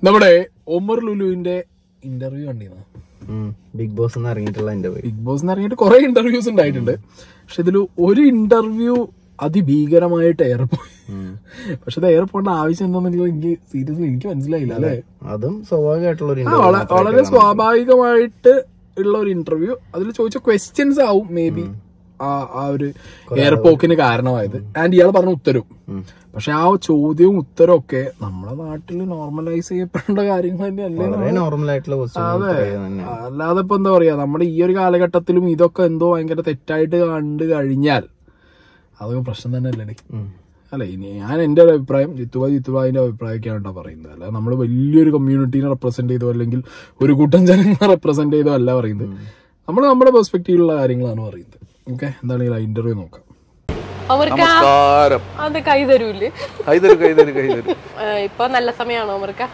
നമ്മുടെ ഒമർ ലുലുവിന്റെ ഇന്റർവ്യൂ കണ്ടിരുന്നു ബിഗ് ബോസ് എന്ന് ഇറങ്ങിയിട്ടുള്ള എന്റെ പേര് ബിഗ് ബോസ് ഇറങ്ങിയിട്ട് കുറെ ഇന്റർവ്യൂസ് ഉണ്ടായിട്ടുണ്ട് പക്ഷെ ഇതിൽ ഒരു ഇന്റർവ്യൂ അതിഭീകരമായിട്ട് ഏർപ്പോയി പക്ഷെ അത് ഏർപ്പോണ്ട ആവശ്യം എന്താണെന്നുള്ളത് എനിക്ക് സീരിയസ്ലി എനിക്ക് മനസ്സിലായില്ല അല്ലേ അതും സ്വാഭാവികമായിട്ടുള്ള ഒരു ആ, interview വള- മാത്രമേ വളരെ സ്വാഭാവികമായിട്ട് ഉള്ള ഒരു ഇന്റർവ്യൂ അതിൽ ചോദിച്ച ക്വസ്റ്റ്യൻസ് ആവും മേ ബി ആ ഒരു എയർപോക്കിന് കാരണമായത് ആൻഡ് ഇയാൾ പറഞ്ഞ ഉത്തരവും പക്ഷെ ആ ചോദ്യവും ഉത്തരവും ഒക്കെ നമ്മുടെ നാട്ടിൽ നോർമലൈസ് ചെയ്യപ്പെടേണ്ട കാര്യങ്ങൾ തന്നെയല്ലേ വളരെ നോർമൽ ആയിട്ടുള്ള ക്വസ്റ്റ്യൻ തന്നെ അല്ലാതെ ഇപ്പൊ എന്താ പറയാ നമ്മുടെ ഈ ഒരു കാലഘട്ടത്തിലും ഇതൊക്കെ എന്തോ ഭയങ്കര തെറ്റായിട്ട് കണ്ടു കഴിഞ്ഞാൽ അതൊക്കെ പ്രശ്നം തന്നെ അല്ലേ ഉം. അല്ല ഇനി ഞാൻ എന്റെ ഒരു അഭിപ്രായം ജിത്തുബായ് ജിത്തുബായിന്റെ അഭിപ്രായമൊക്കെയാണ് കേട്ടോ പറയുന്നത് അല്ല നമ്മൾ വലിയൊരു കമ്മ്യൂണിറ്റീനെ റെപ്രസെന്റ് ചെയ്തോ അല്ലെങ്കിൽ ഒരു കൂട്ടം ജനങ്ങളെ റെപ്രസെന്റ് ചെയ്തോ അല്ല പറയുന്നത് നമ്മൾ നമ്മുടെ പെർസ്പെക്റ്റീവിലുള്ള കാര്യങ്ങളാണ് പറയുന്നത് ഓക്കെ എന്താണെങ്കിലും ആ ഇന്റർവ്യൂ നോക്കാം അവർക്ക് നമസ്കാരം അത് കൈ തരൂല്ലേ കൈതരു കൈതരു കൈതരു ഏഹ് ഇപ്പൊ നല്ല സമയമാണോ അവർക്ക്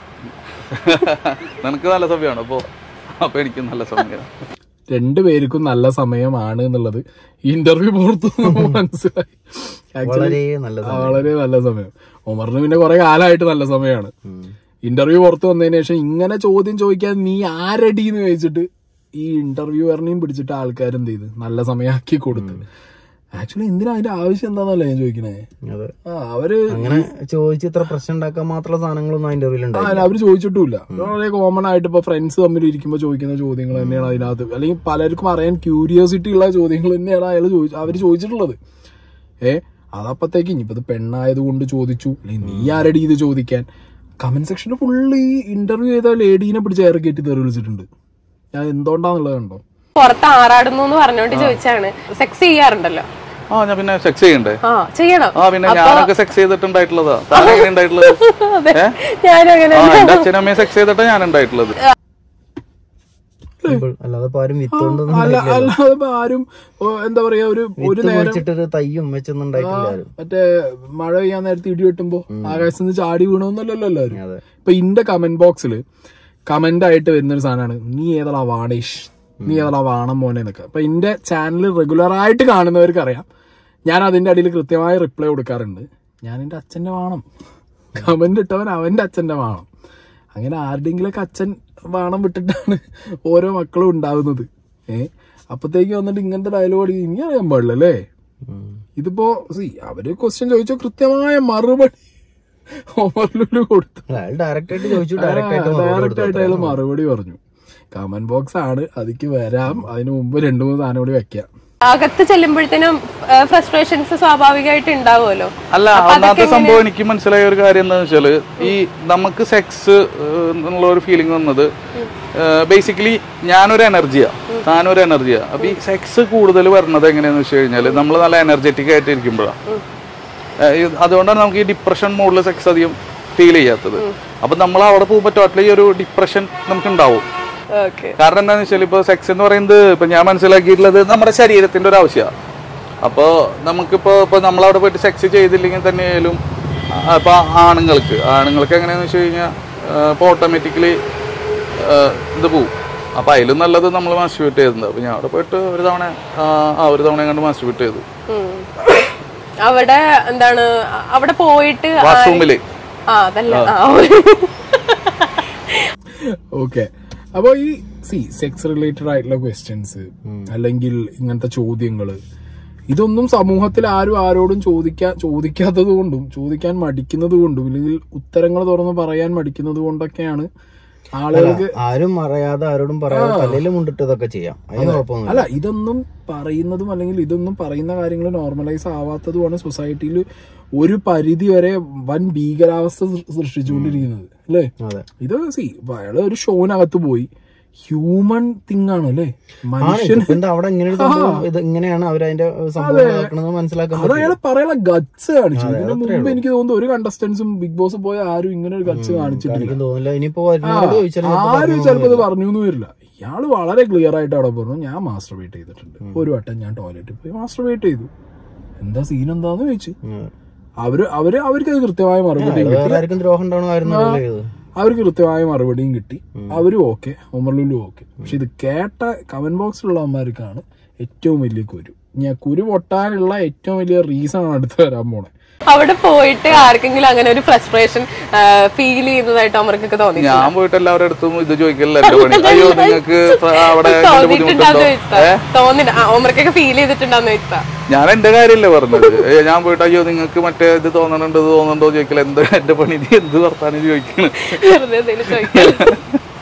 നിനക്ക് നല്ല സമയമാണ് അപ്പൊ അപ്പൊ എനിക്ക് നല്ല സമയം രണ്ടുപേർക്കും നല്ല സമയമാണ് എന്നുള്ളത് ഈ ഇന്റർവ്യൂ പുറത്തു മനസ്സിലായി Actually, വളരെ നല്ല ആ, വളരെ നല്ല സമയം ഒമറിന് പിന്നെ കുറെ കാലമായിട്ട് നല്ല സമയമാണ് ഇന്റർവ്യൂ പുറത്തു വന്നതിന് ശേഷം ഇങ്ങനെ ചോദ്യം ചോദിക്കാൻ നീ ആരടി എന്ന് ചോദിച്ചിട്ട് ഈ ഇന്റർവ്യൂവറിനെയും പിടിച്ചിട്ട് ആൾക്കാർ എന്ത് ചെയ്ത് നല്ല സമയമാക്കി കൊടുത്ത് ആക്ച്വലി എന്തിനാ അതിന്റെ ആവശ്യം എന്താന്നല്ല ഞാൻ ചോദിക്കണേ അതെ ആ അവര് അങ്ങനെ ചോദിച്ച് ഇത്ര പ്രശ്നം ഉണ്ടാക്കാൻ മാത്രമുള്ള സാധനങ്ങളൊന്നും അതിന്റെ ഉള്ളിൽ ആ, ഉണ്ടായി അല്ല, അവര് ചോദിച്ചിട്ടുമില്ല വളരെ കോമൺ ആയിട്ട് ഇപ്പൊ ഫ്രണ്ട്സ് തമ്മിൽ ഇരിക്കുമ്പോൾ ചോദിക്കുന്ന ചോദ്യങ്ങൾ തന്നെയാണ് അതിനകത്ത് അല്ലെങ്കിൽ പലർക്കും അറിയാൻ ക്യൂരിയോസിറ്റി ഉള്ള ചോദ്യങ്ങൾ തന്നെയാണ് അയാൾ ചോദിച്ചു അവര് ചോദിച്ചിട്ടുള്ളത് ഏ അതപ്പത്തേക്ക് ഇനിയിപ്പോ ഇത് പെണ്ണായത് കൊണ്ട് ചോദിച്ചു അല്ലെങ്കിൽ നീ ആരടി ഇത് ചോദിക്കാൻ കമന്റ് സെക്ഷനിൽ ഫുള്ള് ഈ ഇന്റർവ്യൂ ചെയ്ത ലേഡീനെ പിടിച്ച് ഏറെ കയറ്റി തെറി വിളിച്ചിട്ടുണ്ട് ഞാൻ എന്തുകൊണ്ടാന്നുള്ളത് കണ്ടോ പുറത്ത് ആറാടുന്നു എന്ന് പറഞ്ഞോണ്ട് ചോദിച്ചാണ് സെക്സ് ചെയ്യാറുണ്ടല്ലോ ആ ഞാൻ പിന്നെ സെക്സ് ചെയ്യണ്ടേ ആ ചെയ്യണം ആ പിന്നെ ഞാനൊക്കെ സെക്സ് ചെയ്തിട്ടുണ്ടായിട്ടുള്ളതാ താൻ എങ്ങനെ ഉണ്ടായിട്ടുള്ളത് അതെ ഏ? ഞാനും അങ്ങനെ ആ എന്റെ അച്ഛനമ്മയെ സെക്സ് ചെയ്തിട്ടാ ഞാൻ ഉണ്ടായിട്ടുള്ളത് Simple. അല്ലാതെ ഇപ്പൊ ആരും വിത്തോണ്ടൊന്നും അല്ല അല്ലാതെ ഇപ്പൊ ആരും ഓ, എന്താ പറയാ ഒരു ഒരു വിത്ത് കുഴിച്ചിട്ടൊരു തയ്യും വെച്ചൊന്നും ഉണ്ടായിട്ടില്ല ആരും മറ്റേ മഴ പെയ്യാൻ നേരത്തെ ഇടി വെട്ടുമ്പോ ആകാശത്ത് നിന്ന് ചാടി വീണോന്നല്ലല്ലോ എല്ലാവരും അതെ ഇപ്പൊ ഇന്റെ കമന്റ് ബോക്സിൽ കമന്റ് ആയിട്ട് വരുന്ന ഒരു സാധനമാണ് നീ ഏതളാ വാണേഷ് നീ ഏതളാ വാണം മോനെ എന്നൊക്കെ അപ്പൊ ഇന്റെ ചാനൽ റെഗുലർ ആയിട്ട് കാണുന്നവർക്ക് അറിയാം ഞാൻ അതിന്റെ അടിയിൽ കൃത്യമായി റിപ്ലൈ കൊടുക്കാറുണ്ട് ഞാൻ എന്റെ അച്ഛന്റെ വാണം കമന്റ് ഇട്ടവൻ അവന്റെ അച്ഛന്റെ വാണം അങ്ങനെ ആരുടെങ്കിലൊക്കെ അച്ഛൻ വാണം വിട്ടിട്ടാണ് ഓരോ മക്കളും ഉണ്ടാവുന്നത് ഏ അപ്പത്തേക്ക് വന്നിട്ട് ഇങ്ങനത്തെ ഡയലോഗ് ഇനി അറിയാൻ പാടില്ല അല്ലേ ഉം. ഇതിപ്പോ സി അവര് ക്വസ്റ്റ്യൻ ചോദിച്ചോ കൃത്യമായ മറുപടി ഓവർലുലു കൊടുത്തു അല്ല, അയാൾ ഡയറക്റ്റ് ആയിട്ട് ചോദിച്ചു ഡയറക്റ്റ് ആയിട്ട് മറുപടി ഡയറക്റ്റ് കൊടുത്തു. ആയിട്ട് അയാൾ മറുപടി പറഞ്ഞു കമന്റ് ബോക്സ് ആണ് അതിക്ക് വരാം അതിന് മുമ്പ് രണ്ടു മൂന്ന് സാധനം കൂടി വെക്കാം അകത്ത് ചെല്ലുമ്പോഴത്തേനും ഫ്രസ്ട്രേഷൻസ് സ്വാഭാവികമായിട്ട് ഉണ്ടാവുമല്ലോ അല്ല ഒന്നാമത്തെ സംഭവം എനിക്ക് മനസ്സിലായ ഒരു കാര്യം എന്താണെന്ന് വെച്ചാല് ഈ നമുക്ക് സെക്സ് എന്നുള്ള ഒരു ഫീലിംഗ് വന്നത് ബേസിക്കലി ഞാനൊരു എനർജിയാ താനൊരു എനർജിയാ അപ്പൊ ഈ സെക്സ് കൂടുതൽ വരുന്നത് എങ്ങനെയാന്ന് വെച്ച് കഴിഞ്ഞാല് നമ്മൾ നല്ല എനർജറ്റിക് ആയിട്ട് ഇരിക്കുമ്പോഴാണ് അതുകൊണ്ടാണ് നമുക്ക് ഈ ഡിപ്രഷൻ മോഡിൽ സെക്സ് അധികം ഫീൽ ചെയ്യാത്തത് അപ്പൊ നമ്മൾ അവിടെ പോകുമ്പോൾ ടോട്ടലി ഒരു ഡിപ്രഷൻ നമുക്ക് ഉണ്ടാവും ഓക്കെ കാരണം എന്താണെന്ന് വെച്ചാൽ ഇപ്പോൾ സെക്സ് എന്ന് പറയുന്നത് ഇപ്പൊ ഞാൻ മനസ്സിലാക്കിയിട്ടുള്ളത് നമ്മുടെ ശരീരത്തിന്റെ ഒരു ആവശ്യമാണ് അപ്പോൾ നമുക്കിപ്പോൾ ഇപ്പോൾ നമ്മളവിടെ പോയിട്ട് സെക്സ് ചെയ്തില്ലെങ്കിൽ തന്നെയായാലും ഇപ്പോൾ ആണുങ്ങൾക്ക് ആണുങ്ങൾക്ക് എങ്ങനെയാന്ന് വെച്ച് കഴിഞ്ഞാൽ ഇപ്പോൾ ഓട്ടോമാറ്റിക്കലി ഇത് പോവും അപ്പോൾ അതിലും നല്ലത് നമ്മൾ മാസ്റ്റിബേറ്റ് ചെയ്തിട്ടുണ്ട് അപ്പോൾ ഞാൻ അവിടെ പോയിട്ട് ഒരു തവണ ആ, ആ ഒരു തവണ കണ്ട് മാസ്റ്റിബേറ്റ് ചെയ്തു ഉം. അവിടെ എന്താണ് അ- അവിടെ പോയിട്ട് ആ- വാഷ്റൂമിൽ ആ അതല്ല ആ, ഓക്കെ അപ്പൊ ഈ സി സെക്സ് റിലേറ്റഡ് ആയിട്ടുള്ള ക്വസ്റ്റ്യൻസ് അല്ലെങ്കിൽ ഇങ്ങനത്തെ ചോദ്യങ്ങള് ഇതൊന്നും സമൂഹത്തിൽ ആരും ആരോടും ചോദിക്കാൻ ചോദിക്കാത്തത് കൊണ്ടും ചോദിക്കാൻ മടിക്കുന്നത് കൊണ്ടും ഇല്ലെങ്കിൽ ഉത്തരങ്ങൾ തുറന്ന് പറയാൻ മടിക്കുന്നത് കൊണ്ടൊക്കെയാണ് ആളുകൾക്ക് ആരും അറിയാതെ ആരോടും പറയാതെ തലയിൽ മുണ്ടിട്ട് ഇതൊക്കെ ചെയ്യാം അതിന് കുഴപ്പമൊന്നുമില്ല അല്ല ഇതൊന്നും പറയുന്നതും അല്ലെങ്കിൽ ഇതൊന്നും പറയുന്ന കാര്യങ്ങൾ നോർമലൈസ് ആവാത്തതുമാണ് സൊസൈറ്റിയിൽ ഒരു പരിധി വരെ വൻ ഭീകരാവസ്ഥ സൃ- സൃഷ്ടിച്ചുകൊണ്ടിരിക്കുന്നത് അല്ലേ അതെ ഇത് സി അയാള് ഒരു ഷോനകത്ത് പോയി ഹ്യൂമൻ തിങ് ആണ് അല്ലേ ആണ് മനുഷ്യൻ ഇപ്പൊ എന്താ അവിടെ ഇങ്ങനെ ഒരു സംഭവം ഇത് ഇങ്ങനെയാണ് അവർ അതിന്റെ സംഭവം നടക്കണമെന്ന് മനസ്സിലാക്കാൻ അത് പറ്റും അയാളെ പറയാനുള്ള ഗട്സ് കാണിച്ചു ഇതിനു മുമ്പ് എനിക്ക് തോന്നുന്നു ഒരു കണ്ടസ്റ്റൻസും ബിഗ് ബോസ് പോയ ആരും ഇങ്ങനെ ഒരു ഗട്സ് കാണിച്ചിട്ടില്ല എനിക്ക് തോന്നില്ല ഇനിയിപ്പോ വരുന്നവരോട് ചോദിച്ചാലും ചിലപ്പോ ആരും പറഞ്ഞു ചിലപ്പോ ഇത് പറഞ്ഞു എന്ന് വരില്ല ഇയാള് വളരെ ക്ലിയർ ആയിട്ട് അവിടെ പറഞ്ഞു ഞാൻ മാസ്റ്റർ വെയിറ്റ് ചെയ്തിട്ടുണ്ട് ഒരു വട്ടം ഞാൻ ടോയ്ലറ്റിൽ പോയി മാസ്റ്റർ വെയിറ്റ് ചെയ്തു എന്താ സീൻ എന്താന്ന് ചോദിച്ചു ഉം. അവര് അവര് അവർക്ക് അത് കൃത്യമായ മറുപടി അത് വേറെ ആർക്കും ദ്രോഹം ഉണ്ടാവണമായിരുന്നു ഇത് അവർക്ക് കൃത്യമായ മറുപടിയും കിട്ടി അവരും ഓക്കെ ഒമർലുലും ഓക്കെ പക്ഷെ ഇത് കേട്ട കമന്റ് ബോക്സിലുള്ളവന്മാർക്കാണ് ഏറ്റവും വലിയ കുരു ഞാൻ കുരു പൊട്ടാനുള്ള ഏറ്റവും വലിയ റീസൺ ആണ് അടുത്ത് വരാൻ പോണേ അവിടെ പോയിട്ട് ആർക്കെങ്കിലും അങ്ങനെ ഒരു ഫ്രസ്ട്രേഷൻ ഫീൽ ചെയ്യുന്നതായിട്ട് അമർക്കൊക്കെ തോന്നി ഞാൻ പോയിട്ട് എല്ലാവരുടെ അടുത്തും ഇത് ചോദിക്കില്ല എന്റെ പണി അയ്യോ നിങ്ങൾക്ക് അവിടെ എന്തെങ്കിലും തോന്നിയിട്ടുണ്ടാന്ന് ബുദ്ധിമുട്ടുണ്ടോ ചോദിച്ചാ തോന്നിട്ട് അമർക്കൊക്കെ ഫീൽ ചെയ്തിട്ടുണ്ടാന്ന് ചോദിച്ചാ ഞാൻ എന്റെ കാര്യമല്ലേ പറഞ്ഞത് ഏ, ഞാൻ പോയിട്ട് അയ്യോ നിങ്ങൾക്ക് മറ്റേ ഇത് തോന്നണുണ്ട് ഇത് തോന്നുന്നുണ്ടോ ചോദിക്കില്ല എന്താ എന്റെ പണി ഇത് എന്ത് വർത്താനം ചോദിക്കണ് വെറുതെ എന്തെങ്കിലും ചോദിക്കാം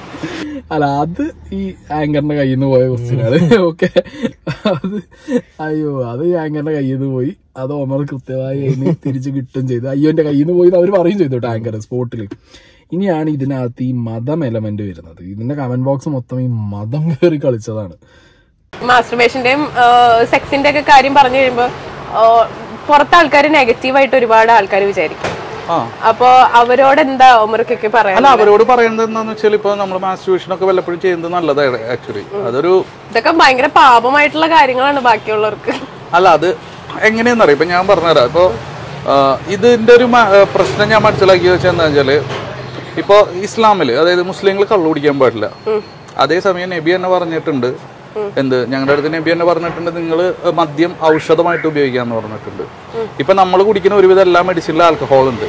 അല്ല അത് ഈ ആങ്കറിന്റെ കയ്യിൽ നിന്ന് പോയ ക്വസ്റ്റ്യൻ ആണ് ഓക്കെ അത് അയ്യോ അത് ഈ ആങ്കറിന്റെ കയ്യിൽ നിന്ന് പോയി അത് ഒമർ കൃത്യമായി അതിന് തിരിച്ചു കിട്ടും ചെയ്തു അയ്യോ എന്റെ കയ്യിൽ നിന്ന് പോയി എന്ന് അവർ പറയും ചെയ്തു കേട്ടോ ആങ്കർ സ്പോട്ടിൽ ഇനിയാണ് ഇതിനകത്ത് ഈ മതം എലമെന്റ് വരുന്നത് ഇതിന്റെ കമന്റ് ബോക്സ് മൊത്തം ഈ മതം കയറി കളിച്ചതാണ് മാസ്റ്റർബേഷന്റെയും സെക്സിന്റെ ഒക്കെ കാര്യം പറഞ്ഞു കഴിയുമ്പോ ആ, പുറത്തെ ആൾക്കാർ നെഗറ്റീവായിട്ട് ഒരുപാട് ആൾക്കാർ വിചാരിക്കും ആ അപ്പൊ അവരോട് എന്താ ഒമർക്കൊക്കെ പറയാൻ അല്ല അവരോട് പറയുന്നത് എന്താന്ന് വെച്ചാൽ ഇപ്പൊ നമ്മൾ മാസ്റ്റുവേഷൻ ഒക്കെ വല്ലപ്പോഴും ചെയ്യുന്നത് നല്ലതാണ് ആക്ച്വലി അതൊരു ഇതൊക്കെ ഭയങ്കര പാപമായിട്ടുള്ള കാര്യങ്ങളാണ് ബാക്കിയുള്ളവർക്ക് അല്ല അത് എങ്ങനെയാണെന്നറിയാം ഇപ്പൊ ഞാൻ പറഞ്ഞുതരാം ഇപ്പൊ ആ, ഇതിന്റെ ഒരു മ- ആ, പ്രശ്നം ഞാൻ മനസ്സിലാക്കിയത് വെച്ചാൽ എന്താ വെച്ചാല് ഇപ്പൊ ഇസ്ലാമില് അതായത് മുസ്ലിങ്ങൾ കള്ളു കുടിക്കാൻ പാടില്ല അതേസമയം നബി തന്നെ പറഞ്ഞിട്ടുണ്ട് എന്ത് ഞങ്ങളുടെ അടുത്ത് നബി തന്നെ പറഞ്ഞിട്ടുണ്ട് നിങ്ങൾ മദ്യം ഔഷധമായിട്ട് ഉപയോഗിക്കാന്ന് പറഞ്ഞിട്ടുണ്ട് ഇപ്പൊ നമ്മൾ കുടിക്കുന്ന ഒരുവിധം എല്ലാ മെഡിസിനിലും ആൽക്കഹോൾ ഉണ്ട്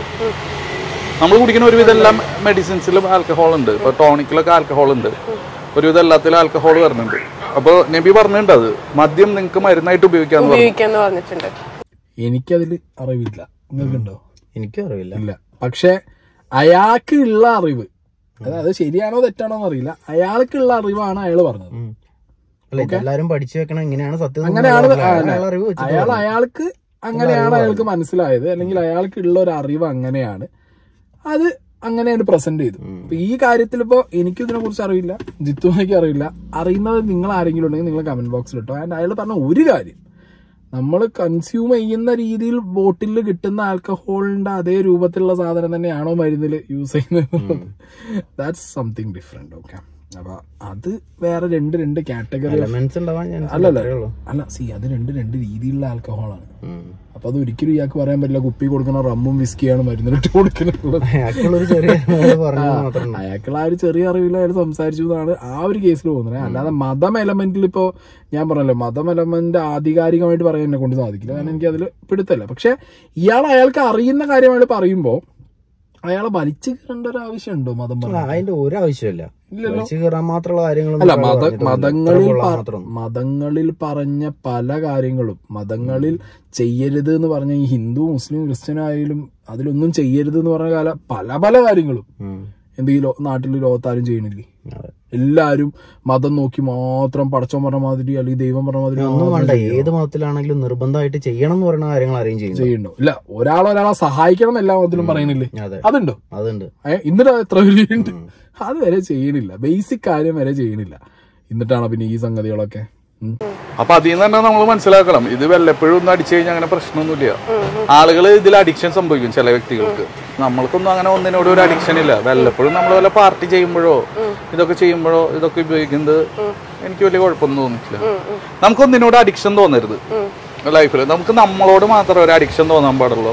നമ്മൾ കുടിക്കുന്ന ഒരുവിധം എല്ലാ മെഡിസിൻസിലും ആൽക്കഹോൾ ഉണ്ട് ഇപ്പൊ ടോണിക്കിലൊക്കെ ആൽക്കഹോൾ ഉണ്ട് ഒരുവിധം എല്ലാത്തിലും ആൽക്കഹോൾ വരുന്നുണ്ട് അപ്പോൾ നബി പറഞ്ഞിട്ടുണ്ട് അത് മദ്യം നിങ്ങൾക്ക് മരുന്നായിട്ട് ഉപയോഗിക്കാന്ന് പറഞ്ഞു ഉപയോഗിക്കാന്ന് പറഞ്ഞിട്ടുണ്ട് എനിക്കതിൽ അറിവില്ല നിങ്ങൾക്കുണ്ടോ എനിക്കും അറിയില്ല ഇല്ല പക്ഷെ അയാൾക്ക് ഉള്ള അറിവ് അതായത് ശരിയാണോ തെറ്റാണോ എന്നറിയില്ല അയാൾക്കുള്ള അറിവാണ് അയാൾ പറഞ്ഞത് ഉം. അല്ല ഇതെല്ലാരും പഠിച്ചു വെക്കണം ഇങ്ങനെയാണ് സത്യം അങ്ങനെയാണ് എന്ന് ആ, അയാൾ അറിവ് വെച്ചിട്ട് അയാൾ പറഞ്ഞു. അയാൾക്ക് അങ്ങനെയാണ് അയാൾക്ക് മനസ്സിലായത് അല്ലെങ്കിൽ അയാൾക്ക് ഉള്ള ഒരു അറിവ് അങ്ങനെയാണ് അത് അങ്ങനെയാണ് പ്രസന്റ് ചെയ്തു അപ്പൊ ഈ കാര്യത്തിൽ ഇപ്പോ എനിക്ക് ഇതിനെ കുറിച്ച് അറിയില്ല ജിത്തുമായിക്ക് അറിയില്ല അറിയുന്നത് നിങ്ങൾ ആരെങ്കിലും ഉണ്ടെങ്കിൽ നിങ്ങൾ കമന്റ് ബോക്സിൽ ഇട്ടോ ആൻഡ് അയാൾ പറഞ്ഞ ഒരു കാര്യം നമ്മൾ കൺസ്യൂം ചെയ്യുന്ന രീതിയിൽ ബോട്ടിൽ കിട്ടുന്ന ആൽക്കഹോളിന്റെ അതേ രൂപത്തിലുള്ള സാധനം തന്നെയാണോ മരുന്നിൽ യൂസ് ചെയ്യുന്നത് ദാറ്റ്സ് സംതിങ് ഡിഫറെന്റ് ഓക്കെ അപ്പൊ അത് വേറെ രണ്ട് രണ്ട് കാറ്റഗറി എലമെന്റ്സ് ഉണ്ടാവാൻ chance അല്ലല്ല അത്രേ ഉള്ളൂ. അല്ല സി അത് രണ്ട് രണ്ട് രീതിയിലുള്ള ആൽക്കഹോളാണ് ഉം. അപ്പൊ അത് ഒരിക്കലും ഇയാൾക്ക് പറയാൻ പറ്റില്ല കുപ്പി കൊടുക്കണ റമ്മും വിസ്കിയാണ് മരുന്നിട്ട് കൊടുക്കുന്നത് അയാൾക്കുള്ളൊരു ചെറിയ അറിവ് പറഞ്ഞത് മാത്രം അയാൾക്കുള്ള ആ ഒരു ചെറിയ അറിവിൽ അയാൾ സംസാരിച്ചു എന്നാണ് ആ ഒരു കേസിൽ പോകുന്നത് അല്ലാതെ മതം എലമെന്റിൽ ഇപ്പോ ഞാൻ പറഞ്ഞല്ലോ മതം എലമെന്റ് ആധികാരികമായിട്ട് പറയാൻ എന്നെ കൊണ്ട് സാധിക്കില്ല കാരണം എനിക്ക് അതിൽ പിടുത്തല്ല പക്ഷെ ഇയാൾ അയാൾക്ക് അറിയുന്ന കാര്യമായിട്ട് പറയുമ്പോ അയാളെ വലിച്ചു കീറേണ്ട ഒരു ആവശ്യമുണ്ടോ മതം അല്ല, പറഞ്ഞാൽ അതിന്റെ ഒരു ആവശ്യമില്ല വലിച്ചു കയറാൻ മാത്രമുള്ള കാര്യങ്ങളൊന്നും അല്ല അയാൾ മത പറഞ്ഞിട്ടൊന്നുമില്ല. മതങ്ങളിൽ ഇത്ര കൊള്ളാൻ പറ- മാത്രം മതങ്ങളിൽ പറഞ്ഞ പല കാര്യങ്ങളും മതങ്ങളിൽ ചെയ്യരുത് എന്ന് പറഞ്ഞ ഈ ഹിന്ദു മുസ്ലിം ക്രിസ്ത്യൻ ആയാലും അതിലൊന്നും ചെയ്യരുത് എന്ന് പറഞ്ഞ കാല പല പല കാര്യങ്ങളും ഉം. എന്തെങ്കിലും നാട്ടിൽ ലോകത്താരും ചെയ്യണില്ലേ അതെ. എല്ലാരും മതം നോക്കി മാത്രം പടച്ചോൻ പറഞ്ഞ മാതിരി അല്ലെങ്കിൽ ദൈവം പറഞ്ഞ മാതിരി ഒന്നും മാത്രം വേണ്ട ഏത് മതത്തിലാണെങ്കിലും നിർബന്ധമായിട്ട് ചെയ്യണം എന്ന് പറയുന്ന കാര്യങ്ങൾ ആരെയും ചെയ്യുന്നു ചെയ്യണ്ടോ ഇല്ല ഒരാൾ ഒരാളെ സഹായിക്കണം എന്ന് എല്ലാ മതത്തിലും പറയുന്നില്ലേ അതെ അതുണ്ടോ അതുണ്ട് ഏ, എന്നിട്ട് അത് എത്ര പേരുണ്ട് അത് വരെ ചെയ്യണില്ല ബേസിക് കാര്യം വരെ ചെയ്യണില്ല എന്നിട്ടാണ് പിന്നെ ഈ സംഗതികളൊക്കെ ഉം. അപ്പൊ അതിൽ നിന്ന് തന്നെ നമ്മൾ മനസ്സിലാക്കണം ഇത് വല്ലപ്പോഴും ഒന്നും അടിച്ചു കഴിഞ്ഞാൽ അങ്ങനെ പ്രശ്നമൊന്നുമില്ല ആളുകൾ ഇതിൽ അഡിക്ഷൻ സംഭവിക്കും ചില വ്യക്തികൾക്ക് നമ്മൾക്കൊന്നും അങ്ങനെ ഒന്നിനോട് ഒരു അഡിക്ഷൻ ഇല്ല വല്ലപ്പോഴും നമ്മൾ വല്ല പാർട്ടി ചെയ്യുമ്പോഴോ ഇതൊക്കെ ചെയ്യുമ്പോഴോ ഇതൊക്കെ ഉപയോഗിക്കുന്നത് എനിക്ക് വലിയ കുഴപ്പമൊന്നും തോന്നിയിട്ടില്ല നമുക്കൊന്നിനോട് അഡിക്ഷൻ തോന്നരുത് ലൈഫിൽ നമുക്ക് നമ്മളോട് മാത്രമേ ഒരു അഡിക്ഷൻ തോന്നാൻ പാടുള്ളൂ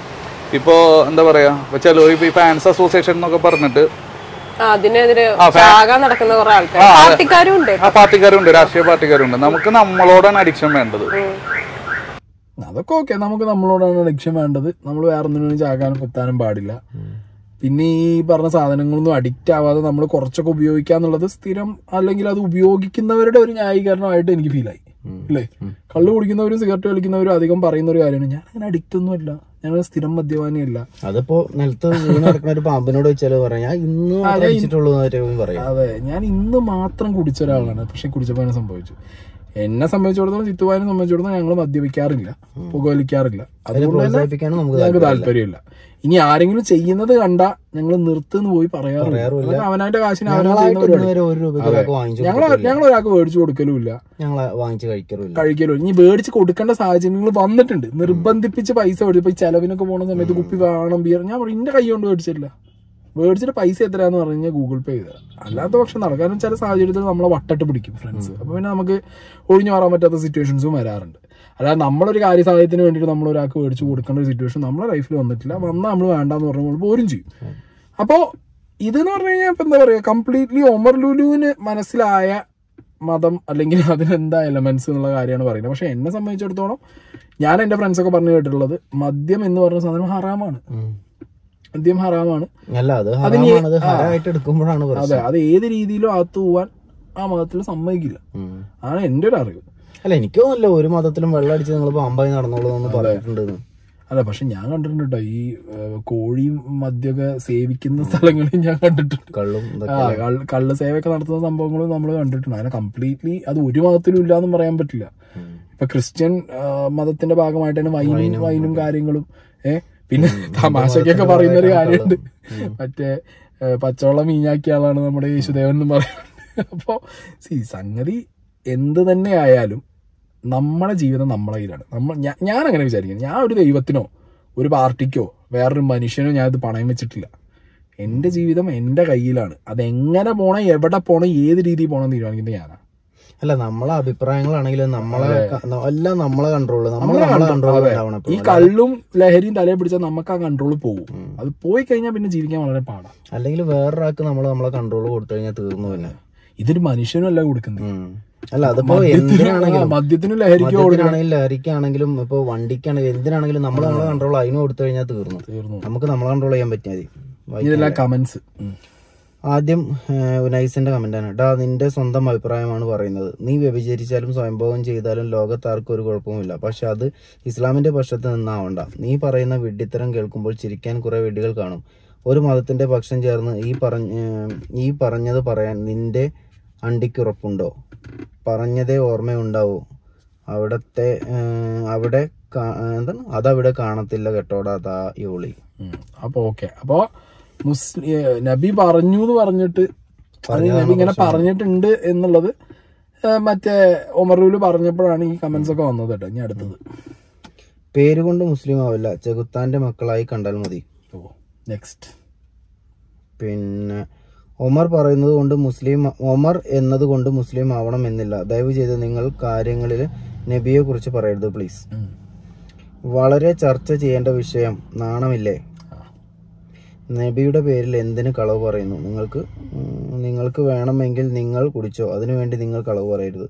ഇപ്പോ എന്താ പറയാ ഇപ്പൊ ചിലർ ഇപ്പൊ ഈ ഫാൻസ് അസോസിയേഷൻ എന്നൊക്കെ പറഞ്ഞിട്ട് ആ, അതിനെതിരെ ആ, ഫാ- ചാകാൻ നടക്കുന്ന കുറെ ആൾക്കാർ ആ, അതെ. പാർട്ടിക്കാരും ഉണ്ട് ആ പാർട്ടിക്കാരുണ്ട് രാഷ്ട്രീയ പാർട്ടിക്കാരുണ്ട് നമുക്ക് നമ്മളോടാണ് അഡിക്ഷൻ വേണ്ടത് അതൊക്കെ ഓക്കെ നമുക്ക് നമ്മളോടാണ് ലക്ഷ്യം വേണ്ടത് നമ്മൾ വേറെ ഒന്നിനും ചാകാനും കുത്താനും പാടില്ല പിന്നെ ഈ പറഞ്ഞ സാധനങ്ങളൊന്നും അഡിക്റ്റ് ആവാതെ നമ്മൾ കുറച്ചൊക്കെ ഉപയോഗിക്കാന്നുള്ളത് സ്ഥിരം അല്ലെങ്കിൽ അത് ഉപയോഗിക്കുന്നവരുടെ ഒരു ന്യായീകരണമായിട്ട് എനിക്ക് ഫീലായി അല്ലേ കള്ളു കുടിക്കുന്നവരും സിഗരറ്റ് വലിക്കുന്നവരും അധികം പറയുന്ന ഒരു കാര്യമാണ് ഞാൻ അങ്ങനെ അഡിക്റ്റ് ഒന്നും അല്ല ഞാൻ സ്ഥിരം മദ്യപാനിയല്ല അതിപ്പോ നിലത്ത് വീണ് നടക്കുന്ന ഒരു പാമ്പിനോട് വെച്ചാൽ പറയാം ഇന്ന് മാത്രമേ അടിച്ചിട്ടുള്ളൂ എന്നൊക്കെ പറയാം അതെ ഞാൻ ഇന്ന് മാത്രം കുടിച്ച ഒരാളാണ് പക്ഷെ കുടിച്ചപ്പോൾ എന്നെ സംഭവിച്ചു എന്നെ സംബന്ധിച്ചിടത്തോളം ചിത്തുവാനെ സംബന്ധിച്ചിടത്തോളം ഞങ്ങൾ മദ്യപിക്കാറില്ല പുകവലിക്കാറില്ല അതുകൊണ്ട് തന്നെ പ്രോത്സാഹിപ്പിക്കാനും നമുക്ക് ഞങ്ങൾക്ക് താല്പര്യമില്ല ഇനി ആരെങ്കിലും ചെയ്യുന്നത് കണ്ട ഞങ്ങൾ നിർത്തുന്ന് പോയി പറയാറില്ല പറയാറുമില്ല. അതൊക്കെ അവനാന്റെ കാശിന് അവനാ ഞങ്ങളായിട്ട് ചെയ്യുന്ന ഇന്ന് പരിപാടി. വരെ ഒരു രൂപയ്ക്ക് ഒരാൾക്ക് വാങ്ങിച്ചു ഞങ്ങൾ ഞങ്ങൾ ഒരാൾക്ക് മേടിച്ചു കൊടുക്കലുമില്ല ഞങ്ങളെ വാങ്ങിച്ച് കഴിക്കാറുമില്ല കഴിക്കലും ഇനി മേടിച്ച് കൊടുക്കേണ്ട സാഹചര്യങ്ങൾ വന്നിട്ടുണ്ട് നിർബന്ധിപ്പിച്ച് പൈസ മേടിച്ചു ഇപ്പൊ ഈ ചെലവിനൊക്കെ പോണ സമയത്ത് കുപ്പി വേണം ബിയർ ഞാൻ പറയും എന്റെ കൈ കൊണ്ട് മേടിച്ചില്ല മേടിച്ചിട്ട് പൈസ എത്രയാന്ന് പറഞ്ഞു കഴിഞ്ഞാൽ ഗൂഗിൾ പേ ചെയ്ത അല്ലാത്ത പക്ഷെ നടക്കാനും ചില സാഹചര്യത്തിൽ നമ്മളെ വട്ടട്ട് പിടിക്കും ഫ്രണ്ട്സ് അപ്പൊ പിന്നെ നമുക്ക് ഒഴിഞ്ഞു മാറാൻ പറ്റാത്ത സിറ്റുവേഷൻസും വരാറുണ്ട് അല്ലാതെ നമ്മളൊരു കാര്യ സഹായത്തിന് വേണ്ടിയിട്ട് നമ്മൾ ഒരാൾക്ക് മേടിച്ച് കൊടുക്കേണ്ട ഒരു സിറ്റുവേഷൻ നമ്മളെ ലൈഫിൽ വന്നിട്ടില്ല വന്നാൽ നമ്മൾ വേണ്ടാന്ന് പറഞ്ഞാൽ പോരും ചെയ്യും അപ്പോ ഇതെന്ന് പറഞ്ഞു കഴിഞ്ഞാൽ ഇപ്പൊ എന്താ പറയാ കംപ്ലീറ്റ്ലി ഒമർ ലുലുവിന് മനസ്സിലായ മതം അല്ലെങ്കിൽ അതിനെന്താ എലമെന്റ്സ് എന്നുള്ള കാര്യമാണ് പറയുന്നത് പക്ഷെ എന്നെ സംബന്ധിച്ചിടത്തോളം ഞാൻ എന്റെ ഫ്രണ്ട്സ് ഒക്കെ പറഞ്ഞു കേട്ടിട്ടുള്ളത് മദ്യം എന്ന് പറഞ്ഞ സാധനം ഹറാമാണ് ഉം. മദ്യം ഹറാമാണ് അല്ല അത് ഹറാമാണ് അത് ഹരായിട്ട് എടുക്കുമ്പോഴാണ് പ്രശ്നം അതെ അത് ഏത് രീതിയിലും അകത്ത് പോവാൻ ആ മതത്തിൽ സമ്മതിക്കില്ല ഉം. ആണ് എന്റെ ഒരു അറിവ് അല്ല എനിക്കൊന്നുമില്ല ഒരു മതത്തിലും വെള്ളം അടിച്ച് നിങ്ങൾ പാമ്പായി നടന്നോളൂ എന്ന് പറഞ്ഞിട്ടുണ്ട് അല്ല പക്ഷെ ഞാൻ കണ്ടിട്ടുണ്ട് കേട്ടോ ഈ ഏഹ്, കോഴിയും മദ്യമൊക്കെ സേവിക്കുന്ന സ്ഥലങ്ങളിൽ ഞാൻ കണ്ടിട്ടുണ്ട് കള്ളും ഇതൊക്കെ ആ കള്ള് കള്ള് സേവയൊക്കെ നടത്തുന്ന സംഭവങ്ങളും നമ്മൾ കണ്ടിട്ടുണ്ട് അങ്ങനെ കംപ്ലീറ്റ്ലി അത് ഒരു മതത്തിലും ഇല്ലാന്നും പറയാൻ പറ്റില്ല ഉം. ഇപ്പൊ ക്രിസ്ത്യൻ ആ, മതത്തിന്റെ ഭാഗമായിട്ടാണ് വൈനും വൈനും കാര്യങ്ങളും ഏ പിന്നെ തമാശക്കൊക്കെ പറയുന്ന ഒരു കാര്യമുണ്ട് മറ്റേ ഏ, പച്ചവെള്ളം മീഞ്ഞാക്കിയ ആളാണ് നമ്മുടെ യേശുദേവൻ എന്ന് പറയുന്നത് അപ്പോ സി സംഗതി എന്ത് തന്നെ ആയാലും നമ്മളെ ജീവിതം നമ്മളെ കയ്യിലാണ് നമ്മൾ ഞാ- ഞാൻ അങ്ങനെ വിചാരിക്കുന്നത് ഞാൻ ഒരു ദൈവത്തിനോ ഒരു പാർട്ടിക്കോ വേറൊരു മനുഷ്യനോ ഞാൻ ഇത് പണയം വെച്ചിട്ടില്ല എന്റെ ജീവിതം എന്റെ കയ്യിലാണ് അതെങ്ങനെ പോണം എവിടെ പോണം ഏത് രീതിയിൽ പോകണം എന്ന് തീരുമാനിക്കുന്നത് ഞാനാണ് അല്ല നമ്മളെ അഭിപ്രായങ്ങളാണെങ്കിലും നമ്മളെ ക- എല്ലാം നമ്മളെ കൺട്രോള് നമ്മൾ നമ്മളെ കൺട്രോൾ ഉണ്ടാവണം ഈ എപ്പോഴും. കള്ളും ലഹരിയും തലയിൽ പിടിച്ചാൽ നമുക്ക് ആ കൺട്രോൾ പോകും അത് പോയി കഴിഞ്ഞാൽ പിന്നെ ജീവിക്കാൻ വളരെ പാടാണ് അല്ലെങ്കിൽ വേറൊരാൾക്ക് നമ്മൾ നമ്മളെ കൺട്രോൾ കൊടുത്തു കഴിഞ്ഞാൽ തീർന്നു പിന്നെ ഇതൊരു മനുഷ്യനും അല്ല കൊടുക്കുന്നത് ഉം. അല്ല അതിപ്പോ എന്തിനാണെങ്കിലും മദ്യത്തിനും ലഹരിക്കും മദ്യത്തിനാണെങ്കിലും ലഹരിക്കാണെങ്കിലും ഇപ്പൊ വണ്ടിക്കാണെങ്കിലും എന്തിനാണെങ്കിലും നമ്മൾ നമ്മളെ കൺട്രോൾ അതിന് കൊടുത്തു കഴിഞ്ഞാൽ തീർന്നു തീർന്നു നമുക്ക് നമ്മളെ കൺട്രോൾ ചെയ്യാൻ പറ്റിയാൽ മതി ഇതെല്ലാം കമന്റ്സ് ആദ്യം നൈസിന്റെ കമന്റ് ആണ് ടാ നിന്റെ സ്വന്തം അഭിപ്രായമാണ് പറയുന്നത് നീ വ്യഭിചരിച്ചാലും സ്വയംഭോഗം ചെയ്താലും ലോകത്താർക്കും ഒരു കുഴപ്പമില്ല പക്ഷെ അത് ഇസ്ലാമിന്റെ പക്ഷത്ത് നിന്നാവണ്ട നീ പറയുന്ന വിഡ്ഢിത്തരം കേൾക്കുമ്പോൾ ചിരിക്കാൻ കുറെ വെടികൾ കാണും ഒരു മതത്തിന്റെ പക്ഷം ചേർന്ന് ഈ പറഞ്ഞ ഏഹ്, ഈ പറഞ്ഞത് പറയാൻ നിന്റെ അണ്ടിക്ക് ഉറപ്പുണ്ടോ പറഞ്ഞതേ ഓർമ്മയുണ്ടാവൂ അവിടത്തെ ഏഹ്, അവിടെ കാ- എന്താണ് അതവിടെ കാണത്തില്ല കേട്ടോടാ താ യോളി അപ്പൊ ഓക്കെ അപ്പൊ മുസ്ലിം നബി പറഞ്ഞു എന്ന് പറഞ്ഞിട്ട് അത് നബി ഇങ്ങനെ പറഞ്ഞിട്ടുണ്ട് എന്നുള്ളത് ഏ, മറ്റേ ഒമറൂല് പറഞ്ഞപ്പോഴാണ് ഈ കമന്റ്സ് ഒക്കെ വന്നത് കേട്ടോ ഇനി അടുത്തത് പേരുകൊണ്ട് മുസ്ലിം ആവില്ല ചെകുത്താന്റെ മക്കളായി കണ്ടാൽ മതി ഓ നെക്സ്റ്റ് പിന്നെ ഒമർ പറയുന്നത് കൊണ്ട് മുസ്ലിം ഒമർ എന്നത് കൊണ്ട് മുസ്ലിം ആവണം എന്നില്ല ദയവ് ചെയ്ത് നിങ്ങൾ കാര്യങ്ങളിൽ നബിയെ കുറിച്ച് പറയരുത് പ്ലീസ് വളരെ ചർച്ച ചെയ്യേണ്ട വിഷയം നാണമില്ലേ നബിയുടെ പേരിൽ എന്തിന് കളവ് പറയുന്നു നിങ്ങൾക്ക് ഉം, നിങ്ങൾക്ക് വേണമെങ്കിൽ നിങ്ങൾ കുടിച്ചോ അതിനുവേണ്ടി നിങ്ങൾ കളവ് പറയരുത്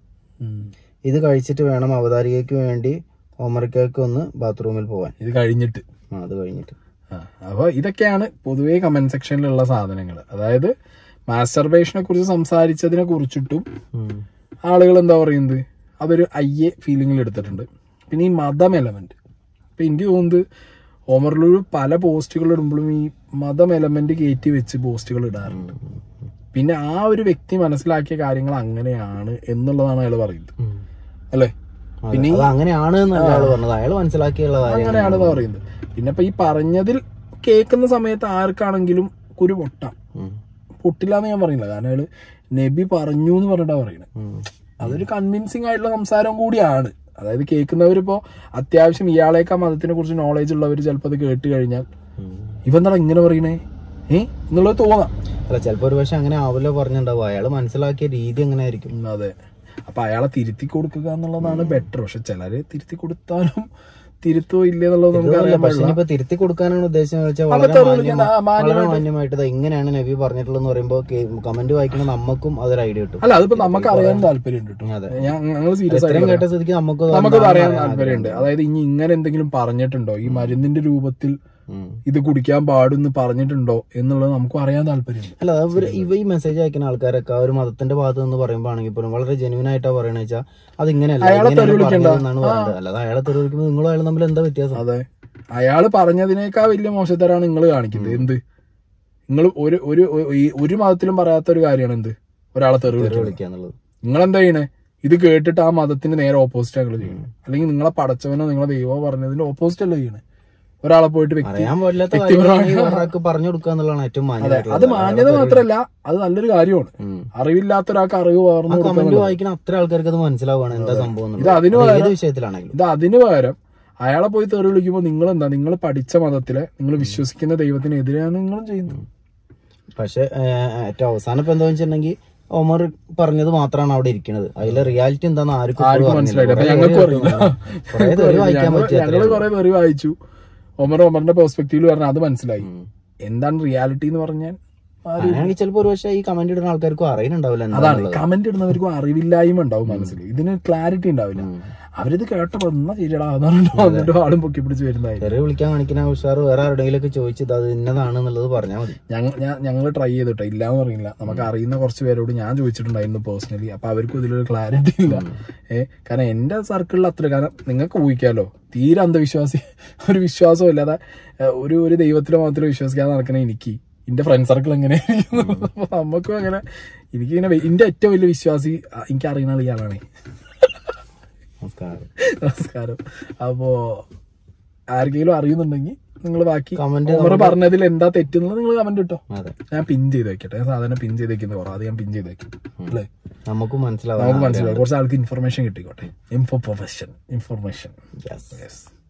ഇത് കഴിച്ചിട്ട് വേണം അവതാരികയ്ക്ക് വേണ്ടി ഒമർക്കയ്ക്ക് ഒന്ന് ബാത്റൂമിൽ പോവാൻ ഇത് കഴിഞ്ഞിട്ട് ആ അത് കഴിഞ്ഞിട്ട് ആ, അപ്പൊ ഇതൊക്കെയാണ് പൊതുവേ കമന്റ് സെക്ഷനിലുള്ള സാധനങ്ങൾ അതായത് മാസ്റ്റർബേഷനെ കുറിച്ച് സംസാരിച്ചതിനെ കുറിച്ചിട്ടും ഉം. ആളുകൾ എന്താ പറയുന്നത് അതൊരു അയ്യെ ഫീലിംഗിൽ എടുത്തിട്ടുണ്ട് പിന്നെ ഈ മതം എലമെന്റ് ഇപ്പൊ എനിക്ക് തോന്നുന്നത് ഓമറിലൊരു പല പോസ്റ്റുകൾ ഇടുമ്പോഴും ഈ മതം എലമെന്റ് കയറ്റി വെച്ച് പോസ്റ്റുകൾ ഇടാറുണ്ട് പിന്നെ ആ ഒരു വ്യക്തി മനസ്സിലാക്കിയ കാര്യങ്ങൾ അങ്ങനെയാണ് എന്നുള്ളതാണ് അയാൾ പറയുന്നത് ഉം. അല്ലേ അതെ, അത് അങ്ങനെയാണ് എന്നല്ല അയാൾ പറഞ്ഞത് അയാൾ മനസ്സിലാക്കിയുള്ള കാര്യം അങ്ങനെയാണെന്ന് പറയുന്നത് പിന്നെ ഇപ്പൊ ഈ പറഞ്ഞതിൽ കേൾക്കുന്ന സമയത്ത് ആർക്കാണെങ്കിലും കുരു പൊട്ടാം ഉം. പൊട്ടില്ല എന്ന് ഞാൻ പറയുന്നില്ല കാരണം അയാള് നബി പറഞ്ഞു എന്ന് പറഞ്ഞിട്ടാ പറയുന്നത് ഉം. അതൊരു കൺവിൻസിങ് ആയിട്ടുള്ള സംസാരം കൂടിയാണ് അതായത് കേൾക്കുന്നവരിപ്പോ അത്യാവശ്യം ഇയാളേക്കാ മതത്തിനെ കുറിച്ച് നോളേജ് ഉള്ളവർ ചിലപ്പോൾ അത് കേട്ട് കഴിഞ്ഞാൽ ഉം. ഇവന്താ ഇങ്ങനെ പറയണേ ഏ എന്നുള്ളത് തോന്നാം അല്ല ചിലപ്പോ ഒരു പക്ഷെ അങ്ങനെ ആവില്ല പറഞ്ഞിട്ടുണ്ടാവും അയാൾ മനസ്സിലാക്കിയ രീതി എങ്ങനെ ആയിരിക്കും ഉം, അതെ അപ്പൊ അയാളെ തിരുത്തി കൊടുക്കുക എന്നുള്ളതാണ് ബെറ്റർ പക്ഷെ ചിലര് തിരുത്തി കൊടുത്താലും തിരുത്തോ ഇല്ലേ എന്നുള്ളത് നമുക്ക് അറിയാൻ പക്ഷെ പാടില്ല ഇനിയിപ്പോ തിരുത്തി കൊടുക്കാനാണ് ഉദ്ദേശം വെച്ചാൽ വളരെ അതൊക്കെ മാന്യമാ- വിളിക്കണ്ട, ആ, മാന്യമായിട്ട്. വളരെ മാന്യമായിട്ട് ദാ ഇങ്ങനെയാണ് നബി പറഞ്ഞിട്ടുള്ളതെന്ന് പറയുമ്പോ കമന്റ് വായിക്കുന്ന നമുക്കും അതൊരു ഐഡിയ കിട്ടും അല്ല അതിപ്പോ നമുക്ക് അറിയാൻ താല്പര്യമുണ്ട് കേട്ടോ അതെ. ഞങ്ങൾ സീരിയസ് ഇത്രയും ആയിട്ട് കേട്ട സ്ഥിതിക്ക് നമുക്ക് നമുക്കത് അറിയാൻ താല്പര്യമുണ്ട് അതായത് ഇനി ഇങ്ങനെ എന്തെങ്കിലും പറഞ്ഞിട്ടുണ്ടോ ഈ മരുന്നിന്റെ രൂപത്തിൽ ഇത് കുടിക്കാൻ പാടുന്ന് പറഞ്ഞിട്ടുണ്ടോ എന്നുള്ളത് നമുക്കും അറിയാൻ താല്പര്യമുണ്ട് അല്ല അവര് ഇവ ഈ മെസ്സേജ് അയക്കുന്ന ആൾക്കാരൊക്കെ ആ ഒരു മതത്തിന്റെ ഭാഗത്ത് നിന്ന് പറയുമ്പോൾ ആണെങ്കിൽ പോലും വളരെ ജെനുവിൻ ആയിട്ടാ പറയണ വെച്ചാൽ അത് ഇങ്ങനെയല്ല അയാളെ ഇങ്ങനെയാണ് തെറി വിളിക്കണ്ട. പറഞ്ഞതെന്നാണ് പറയുന്നത് അല്ലാതെ അയാളെ തെറി വിളിക്കുമ്പോൾ നിങ്ങളും അയാളും തമ്മിൽ എന്താ വ്യത്യാസം അതെ അയാള് പറഞ്ഞതിനേക്കാൾ വലിയ മോശത്തരാണ് നിങ്ങൾ കാണിക്കുന്നത് എന്ത് നിങ്ങൾ ഒരു ഒരു ഈ- ഒരു മതത്തിലും പറയാത്ത ഒരു കാര്യമാണ് എന്ത് ഒരാളെ തെറി തെറി വിളിക്കുന്നത് വിളിക്കുക എന്നുള്ളത് നിങ്ങൾ എന്താ ചെയ്യണേ ഇത് കേട്ടിട്ട് ആ മതത്തിന് നേരെ ഓപ്പോസിറ്റ് ആങ്ങൾ ചെയ്യണം അല്ലെങ്കിൽ നിങ്ങളെ പടച്ചവനോ നിങ്ങളെ ദൈവമോ പറഞ്ഞതിന്റെ ഓപ്പോസിറ്റ് അല്ല ചെയ്യണേ ഒരാളെ പോയിട്ട് വ്യക്തി അറിയാൻ പാടില്ലാത്ത വ്യക്തിപരമായി കാര്യങ്ങൾ ഒരാൾക്ക് പറഞ്ഞു കൊടുക്കുക എന്നുള്ളതാണ് ഏറ്റവും അതെ മാന്യമായിട്ടുള്ളത് അത് മാന്യത മാത്രല്ല അത് നല്ലൊരു കാര്യമാണ് ഉം. അറിവില്ലാത്ത ഒരാൾക്ക് അറിവ് പകർന്നു കൊടുക്കുക കമന്റ് വായിക്കുന്ന അത്ര ആൾക്കാർക്ക് അത് മനസ്സിലാവുകയാണ് എന്താ സംഭവം ഇത് എന്നുള്ളത്. അതിന് അത് ഏത് പകരം- വിഷയത്തിലാണെങ്കിലും ഇത് അതിന് പകരം അയാളെ പോയി തെറി വിളിക്കുമ്പോൾ നിങ്ങൾ എന്താ നിങ്ങൾ പഠിച്ച മതത്തിലെ നിങ്ങൾ വിശ്വസിക്കുന്ന ദൈവത്തിനെതിരെയാണ് നിങ്ങളും ചെയ്യുന്നത് പക്ഷെ ഏറ്റവും അവസാനം ഇപ്പൊ എന്താ വെച്ചിട്ടുണ്ടെങ്കിൽ ഒമർ പറഞ്ഞത് മാത്രമാണ് അവിടെ ഇരിക്കുന്നത് അതിലെ റിയാലിറ്റി എന്താന്ന് ആർക്കും ആർക്കും ഇപ്പോഴും മനസ്സിലായില്ല അപ്പൊ അറിഞ്ഞില്ല. ഞങ്ങൾക്കും കുറേ അറിയില്ല കുറേ തെറി വായിക്കാൻ ഞങ്ങള് പറ്റിയ ഞങ്ങള് കുറെ തെറി വായിച്ചു ഒമർ ഒമറിന്റെ പെർസ്പെക്റ്റീവിൽ പറഞ്ഞാൽ അത് മനസ്സിലായി എന്താണ് റിയാലിറ്റി എന്ന് പറഞ്ഞാൽ അങ്ങനെയാണെങ്കിൽ ചിലപ്പോൾ ഒരു പക്ഷേ ഈ കമന്റ് ഇടുന്ന ആൾക്കാർക്കും അറിയുന്നുണ്ടാവില്ല അതാണ് എന്താണെന്നുള്ളത് കമന്റ് ഇടുന്നവർക്കും അറിവില്ലായ്മ ഉണ്ടാവും മനസ്സിൽ ഇതിന് ക്ലാരിറ്റി ഉണ്ടാവില്ല അവരിത് കേട്ടപ്പോ എന്നാ ശരിയടാ എന്നിട്ട് വന്നിട്ട് ആളും പൊക്കി പിടിച്ച് വരുന്നതായിരിക്കും ചെറിയ വിളിക്കാൻ കാണിക്കുന്ന ഉഷാർ വേറെ ആരുടെങ്കിലും ഒക്കെ ചോദിച്ചത് അത് ഇന്നതാണ് എന്നുള്ളത് പറഞ്ഞാൽ മതി ഞങ്ങൾ ഞങ്ങൾ ട്രൈ ചെയ്തിട്ടോ ഇല്ലാന്ന് പറയില്ല നമുക്ക് അറിയുന്ന കുറച്ച് പേരോട് ഞാൻ ചോദിച്ചിട്ടുണ്ടായിരുന്നു പേഴ്സണലി അപ്പൊ അവർക്കും ഇതിലൊരു ക്ലാരിറ്റി ഇല്ല ഏഹ് കാരണം എന്റെ സർക്കിളിൽ അത്ര കാരണം നിങ്ങൾക്ക് ഊഹിക്കാലോ തീരെ അന്ധവിശ്വാസി ഒരു വിശ്വാസം ഇല്ലാതെ ഏഹ്, ഒരു ഒരു ദൈവത്തിലോ മാത്രം വിശ്വസിക്കാതെ നടക്കണ എനിക്ക് എന്റെ ഫ്രണ്ട് സർക്കിൾ എങ്ങനെ അപ്പൊ നമുക്കും അങ്ങനെ എനിക്കിങ്ങനെ വെ- എന്റെ ഏറ്റവും വലിയ വിശ്വാസി ആ, എനിക്ക് അറിയുന്ന ആൾ ഇയാളാണ് നമസ്കാരം നമസ്കാരം അപ്പോ ആർക്കെങ്കിലും അറിയുന്നുണ്ടെങ്കിൽ നിങ്ങൾ ബാക്കി Comment ഓമർ പറഞ്ഞതിൽ എന്താ തെറ്റുന്നത് നിങ്ങൾ കമന്റ് ഇട്ടോ അതെ ഞാൻ പിൻ ചെയ്ത് വെക്കട്ടെ ഞാൻ സാധാരണ പിൻ ചെയ്ത് വെക്കുന്നത് കുറവ് അത് ഞാൻ പിൻ ചെയ്ത് വെക്കും അല്ലേ നമുക്കും മനസ്സിലാവും നമുക്ക് മനസ്സിലാവും കുറച്ച് ആൾക്ക് ഇൻഫർമേഷൻ കിട്ടിക്കോട്ടെ info profession information Yes. Yes